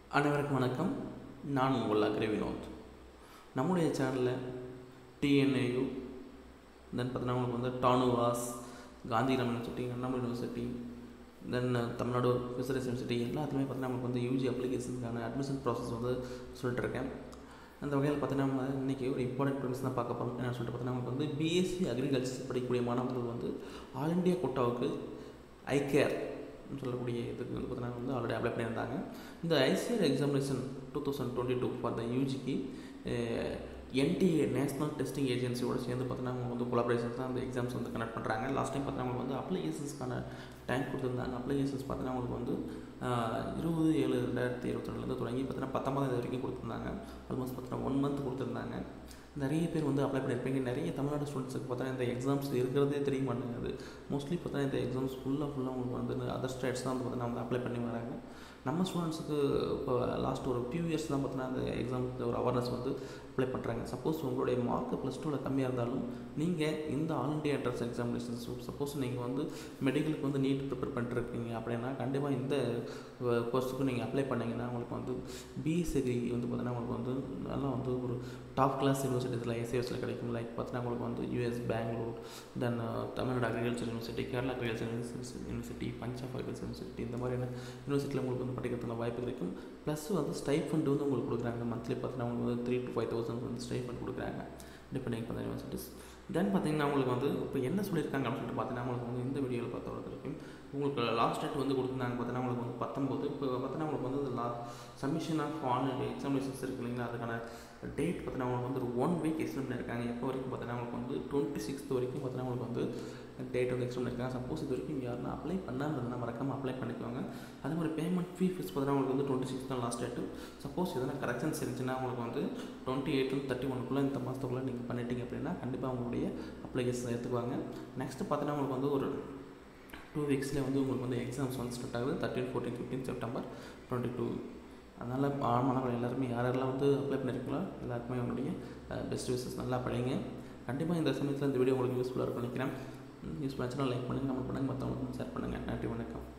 அனைவருக்கும் வணக்கம் நான் உங்கள் அக்ரி வினோத் நம்முடைய சேனலில் டிஎன்ஏயு தென் பார்த்தீங்கன்னா உங்களுக்கு வந்து TANUVAS Gandhigram university Annamalai university then Tamil Nadu fisheries university எல்லாத்துலேயுமே பார்த்தீங்கன்னா நமக்கு வந்து யூஜி அப்ளிகேஷனுக்கான அட்மிஷன் ப்ராசஸ் வந்து சொல்லிட்டு இருக்கேன் அந்த வகையில் பார்த்தீங்கன்னா நம்ம இன்றைக்கி ஒரு இம்பார்ட்டன்ட் ப்ரின்ஸ் தான் பார்க்க போகிறோம் என்ன சொல்லிட்டு பார்த்தீங்கன்னா நமக்கு வந்து பிஎஸ்சி அக்ரிகல்ச்சர் படிக்கக்கூடிய மாணவர்கள் வந்து ஆல் இண்டியா கோட்டாவுக்கு ஐகேர் சொல்லக்கூடிய இதுக்கு வந்து பார்த்தீங்கன்னா வந்து ஆல்ரெடி அப்ளை பண்ணியிருந்தாங்க இந்த ICR examination two thousand twenty two for the யூஜிக்கு என்டிஏ நேஷனல் டெஸ்டிங் ஏஜென்சியோட சேர்ந்து பார்த்தீங்கன்னா அவங்க வந்து கொலாபரேஷன்ஸ் தான் அந்த எக்ஸாம்ஸ் வந்து கனெக்ட் பண்ணுறாங்க லாஸ்ட் டைம் பார்த்தீங்கன்னா அவங்க வந்து அப்ளிகேஷன்ஸ்க்கான டைம் கொடுத்துருந்தாங்க அப்ளிகேஷன்ஸ் பார்த்தீங்கன்னா அவங்களுக்கு வந்து இருபது ஏழு ரெண்டாயிரத்தி இருபத்தி ரெண்டுலேருந்து தொடங்கி பார்த்தீங்கன்னா பத்தொம்பதாம் தேதி வரைக்கும் கொடுத்துருந்தாங்க ஆல்மோஸ்ட் பார்த்தீங்கன்னா ஒன் மந்த் கொடுத்துருந்தாங்க நிறைய பேர் வந்து அப்ளை பண்ணியிருப்பீங்க நிறைய தமிழ்நாடு ஸ்டூடெண்ட்ஸுக்கு பார்த்தா இந்த எக்ஸாம்ஸ் இருக்கிறதே தெரிய மாட்டேங்குது மோஸ்ட்லி பார்த்தா இந்த எக்ஸாம்ஸ் ஃபுல்லாக ஃபுல்லாக உங்களுக்கு வந்து அதர் ஸ்டேட்ஸ் தான் வந்து பார்த்தீங்கன்னா வந்து அப்ளை பண்ணி வராங்க நம்ம ஸ்டூடெண்ட்ஸுக்கு இப்போ லாஸ்ட் ஒரு ஃபியூ இயர்ஸ் தான் பார்த்தீங்கன்னா அந்த எக்ஸாமுக்கு ஒரு அவேர்னஸ் வந்து அப்ளை பண்ணுறாங்க சப்போஸ் உங்களுடைய மார்க் ப்ளஸ் டூவில் கம்மியாக இருந்தாலும் நீங்கள் இந்த all India entrance examinations suppose நீங்கள் வந்து மெடிக்கலுக்கு வந்து நீட் ப்ரிப்பேர் பண்ணிட்டுருக்கீங்க அப்படின்னா கண்டிப்பாக இந்த கோர்ஸுக்கு நீங்கள் அப்ளை பண்ணிங்கன்னா உங்களுக்கு வந்து பிஎஸ்சி வந்து பார்த்தீங்கன்னா உங்களுக்கு வந்து நல்லா வந்து ஒரு டாப் கிளாஸ் யூனிவர்சிட்டிஸில் ஏசிஎஸில் கிடைக்கும் லைக் பார்த்தீங்கன்னா உங்களுக்கு வந்து UAS Bangalore then Tamil Nadu agriculture university Kerala agriculture university Punjab agriculture university இந்த மாதிரியான யூனிவர்சிட்டியில் உங்களுக்கு வந்து படிக்கிறதுக்கான வாய்ப்பு கிடைக்கும் ப்ளஸ் வந்து ஸ்டைஃபண்ட் வந்து உங்களுக்கு கொடுக்குறாங்க மந்த்லி பார்த்தீங்கன்னா உங்களுக்கு வந்து த்ரீ டு ஃபைவ் தௌசண்ட் வந்து ஸ்டைஃபண்ட் கொடுக்குறாங்க டிபெண்டிங் பண்ண யூனிவர்சிட்டிஸ் தென் பார்த்தீங்கன்னா உங்களுக்கு வந்து இப்போ என்ன சொல்லியிருக்காங்க அப்படின்னு சொல்லிட்டு பார்த்தீங்கன்னா உங்களுக்கு வந்து இந்த வீடியோவில் பார்த்த வரைக்கும் உங்களுக்கு லாஸ்ட் டேட் வந்து கொடுத்துருந்தாங்க பார்த்தீங்கன்னா உங்களுக்கு வந்து பத்தொம்போது இப்போ பார்த்தீங்கன்னா உங்களுக்கு வந்து லா சப்மிஷன் ஆஃப் ஆன்லைன் எக்ஸாமினேஷன்ஸ் இருக்கு இல்லைங்களா அதுக்கான டேட் பார்த்தீங்கன்னா உங்களுக்கு வந்து ஒரு ஒன் வீக் எக்ஸ்டெண்ட் பண்ணியிருக்காங்க எப்போ வரைக்கும் பார்த்தீங்கன்னா உங்களுக்கு வந்து டுவெண்ட்டி சிக்ஸ்த் வரைக்கும் பார்த்தீங்கன்னா உங்களுக்கு வந்து டேட் வந்து எக்ஸ்டெண்ட் பண்ணியிருக்காங்க சப்போஸ் இது வரைக்கும் யாருன்னா அப்ளை பண்ணாமல் இருந்தால் மறக்காமல் அப்ளை பண்ணிக்கோங்க அதே மாதிரி பேமெண்ட் ஃபீ ஃபீஸ் பார்த்தீங்கன்னா உங்களுக்கு வந்து டுவெண்ட்டி சிக்ஸ் தான் லாஸ்ட் டேட்டு சப்போஸ் எதனா கரெக்ஷன்ஸ் இருந்துச்சுன்னா உங்களுக்கு வந்து டுவெண்ட்டி எயிட்லேருந்து தேர்ட்டி ஒனுக்குள்ளே இந்த மாதத்துக்குள்ளே நீங்கள் பண்ணிட்டீங்க அப்படின்னா கண்டிப்பாக உங்களுடைய அப்ளிகேஷன் எடுத்துக்குவாங்க நெக்ஸ்ட்டு பார்த்தீங்கன்னா உங்களுக்கு வந்து ஒரு டூ வீக்ஸ்லேயே வந்து உங்களுக்கு வந்து எக்ஸாம்ஸ் வந்து ஸ்டார்ட் ஆகுது thirteen fourteen fifteen September twenty two அதனால் மாணவர்கள் எல்லாருமே யாரெல்லாம் வந்து அப்ளை பண்ணியிருக்கீங்களோ எல்லாருக்குமே உங்களுடைய பெஸ்ட் விஷஸ் நல்லா படிங்க கண்டிப்பாக இந்த சமயத்தில் இந்த வீடியோ உங்களுக்கு யூஸ்ஃபுல்லாக இருக்கும் நினைக்கிறேன் யூஸ்ஃபுல்லாக லைக் பண்ணுங்கள் கமெண்ட் பண்ணுங்கள் மற்றவங்களுக்கும் ஷேர் பண்ணுங்கள் நன்றி வணக்கம்